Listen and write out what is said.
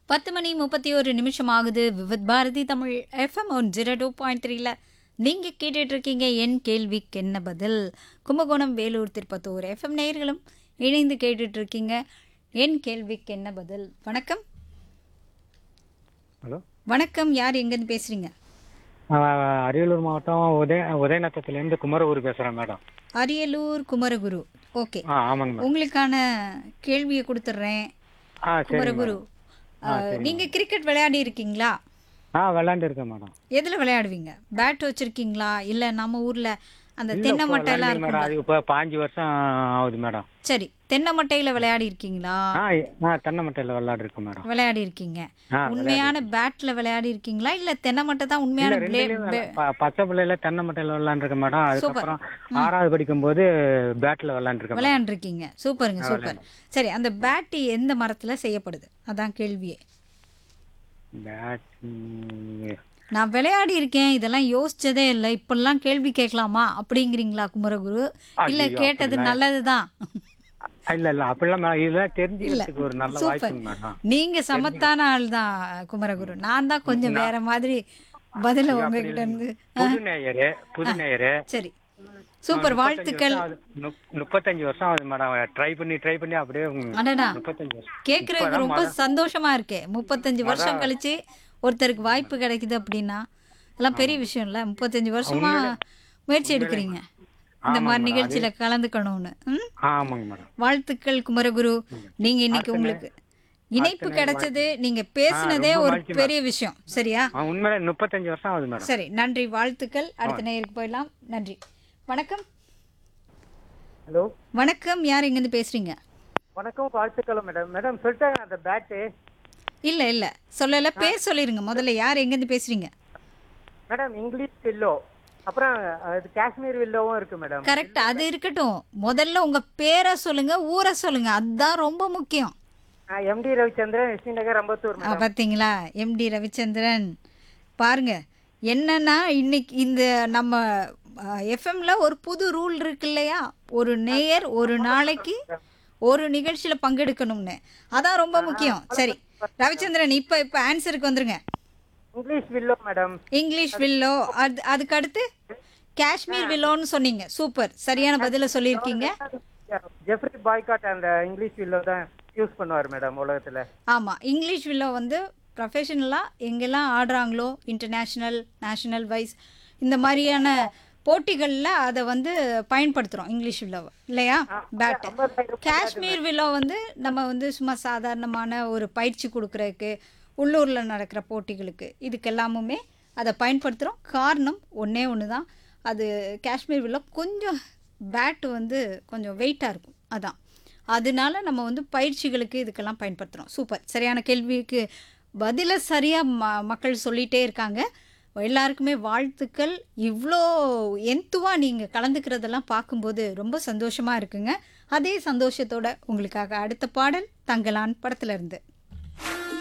பத்து மணி முப்பத்தி ஒரு நிமிஷம் ஆகுது Vividh Bharati Tamil FM one zero two point த்ரீல நீங்கள் கேட்டுட்டு இருக்கீங்க என் கேள்விக்கு என்ன பதில் கும்பகோணம் வேலூர் திருப்பத்தூர் எஃப்எம் நேயர்களும் இணைந்து கேட்டுட்டு இருக்கீங்க என் கேள்விக்கு என்ன பதில் வணக்கம் ஹலோ வணக்கம் யார் எங்கேருந்து பேசுறீங்க அரியலூர் மாவட்டம் உதய உதயநத்தத்துலேருந்து குமரகுரு பேசுகிறேன் மேடம் அரியலூர் குமரகுரு ஓகே ஆ ஆமாங்க மேடம் உங்களுக்கான கேள்வியை கொடுத்துட்றேன் ஆ சரி குமரகுரு அஹ், நீங்க கிரிக்கெட் விளையாடி இருக்கீங்களா ஆ விளாண்டுருக்கேன் மேடம் எதுல விளையாடுவீங்க பேட் வச்சிருக்கீங்களா இல்ல நம்ம ஊர்ல அந்த இல்ல, தென்னை இப்போ மட்டை எல்லாம் விளையாண்டேங்க மேடம் இருக்கும் அது இப்போ பாஞ்சு வருஷம் ஆகுது மேடம் சரி தென்னை மட்டையில விளையாடி இருக்கீங்களா ஆ ஆ தென்னை மட்டையில் விளாண்டுருக்கேன் மேடம் விளையாடி இருக்கீங்க ஆ உண்மையான பேட்ல விளையாடி இருக்கீங்களா இல்ல தென்னை மட்டை தான் இல்ல உண்மையான பிளே ரெண்டுலயும் ப- பச்சை பிள்ளையில தென்னை மட்டையில் விளாண்டுருக்கேன் மேடம் சூப்பர். அதுக்கப்புறம் ஆறாவது படிக்கும்போது பேட்டில் விளாண்டுருக்கேன் மேடம். விளையாண்டுருக்கீங்க சூப்பருங்க சூப்பர் சரி அந்த பேட் எந்த மரத்துல செய்யப்படுது அதான் கேள்வியே பேட் ம், நான் விளையாடி இருக்கேன் இதெல்லாம் யோசிச்சதே இல்லை இப்பெல்லாம் கேள்வி கேட்கலாமா அப்படிங்கிறீங்களா குமரகுரு இல்ல ஐயோ, கேட்டது நல்லதுதான் இல்ல இல்ல அப்படிலாம் மேடம் இதெல்லாம் தெரிஞ்சுக்கிறதுக்கு ஒரு நல்ல சூப்பர் வாய்ப்புங்க மேடம் நீங்க சமத்தான ஆள் தான் குமரகுரு நான் தான் கொஞ்சம் வேற மாதிரி பதில உங்ககிட்ட இருந்து புது நேயரு புது நேயரு சரி சூப்பர் வாழ்த்துக்கள் முப்- முப்பத்தஞ்சு வருஷம் ஆகுது மேடம் ட்ரை பண்ணி ட்ரை பண்ணி அப்படியே உம், அடடா முப்பத்தஞ்சு வருஷம் கேக்குறதுக்கு ரொம்ப சந்தோஷமா இருக்கு முப்பத்தஞ்சு வருஷம் கழிச்சு ஒருத்தருக்கு வாய்ப்பு கிடைக்குது அப்படின்னா எல்லாம் பெரிய விஷயம் இல்ல முப்பத்தஞ்சு வருஷமா முயற்சி எடுக்கிறீங்க இந்த மாதிரி நிகழ்ச்சியில கலந்துக்கணும்னு ம்? ஆமாங்க மேடம் வாழ்த்துக்கள் குமரகுரு நீங்க இன்னைக்கு உங்களுக்கு இணைப்பு கிடைச்சது நீங்க பேசுனதே ஒரு பெரிய விஷயம் சரியா ஆ, உண்மையிலே முப்பத்தஞ்சு வருஷம் ஆகுது மேடம் சரி நன்றி வாழ்த்துக்கள் அடுத்த நேருக்கு போயிடலாம் நன்றி வணக்கம் ஹலோ வணக்கம் யார் எங்கேருந்து பேசுறீங்க வணக்கம் வாழ்த்துக்கள் மேடம் மேடம் சொல்லிட்டாங்க அந்த பேட்டு இல்ல இல்ல சொல்லல பேர் சொல்லிருங்க முதல்ல யார் எங்கேருந்து பேசுறீங்க மேடம் இங்கிலீஷ் வில்லோ அப்புறம் அது காஷ்மீர் வில்லோவும் இருக்கு மேடம் கரெக்ட் அது இருக்கட்டும் முதல்ல உங்க பேரை சொல்லுங்க ஊரை சொல்லுங்க அதுதான் ரொம்ப முக்கியம் எம்டி ரவிச்சந்திரன் எஸ்டி நகர் அம்பத்தூர் ஆ, மேடம் பாத்தீங்களா எம்டி ரவிச்சந்திரன் பாருங்க என்னன்னா இன்னைக்கு இந்த நம்ம எஃப்எம்ல ஒரு புது ரூல் இருக்கு இல்லையா ஒரு நேயர் ஒரு நாளைக்கு ஒரு நிகழ்ச்சியில பங்கெடுக்கணும்னு அதான் ரொம்ப முக்கியம் சரி ரவிச்சந்திரன் இப்ப இப்ப ஆன்சருக்கு வந்துருங்க English willow madam English willow அது அதுக்கு அடுத்து காஷ்மீர் வில்லோன்னு சொன்னீங்க சூப்பர் சரியான பதில சொல்லியிருக்கீங்க ஜெஃப்ரி பாய்காட் அந்த இங்கிலீஷ் வில்லோ தான் யூஸ் பண்ணுவார் மேடம் உலகத்துல ஆமாம் இங்கிலீஷ் வில்லோ வந்து ப்ரொஃபஷனலாக எங்கெல்லாம் ஆடுறாங்களோ இன்டர்நேஷ்னல் நேஷனல் வைஸ் இந்த மாதிரியான போட்டிகளில் அதை வந்து பயன்படுத்துகிறோம் இங்கிலீஷ் வில்லோவை இல்லையா பேட்டு காஷ்மீர் வில்லோ வந்து நம்ம வந்து சும்மா சாதாரணமான ஒரு பயிற்சி கொடுக்குறதுக்கு உள்ளூரில் நடக்கிற போட்டிகளுக்கு இதுக்கெல்லாமுமே அதை பயன்படுத்துகிறோம் காரணம் ஒன்றே ஒன்று தான் அது காஷ்மீர் வில்லோ கொஞ்சம் பேட்டு வந்து கொஞ்சம் வெயிட்டாக இருக்கும் அதான் அதனால நம்ம வந்து பயிற்சிகளுக்கு இதுக்கெல்லாம் பயன்படுத்துகிறோம் சூப்பர் சரியான கேள்விக்கு பதிலை சரியாக ம மக்கள் சொல்லிகிட்டே இருக்காங்க எல்லாருக்குமே வாழ்த்துக்கள் இவ்வளோ எந்துவாக நீங்கள் கலந்துக்கிறதெல்லாம் பார்க்கும்போது ரொம்ப சந்தோஷமாக இருக்குங்க அதே சந்தோஷத்தோட உங்களுக்காக அடுத்த பாடல் தங்கலான் படத்துல இருந்து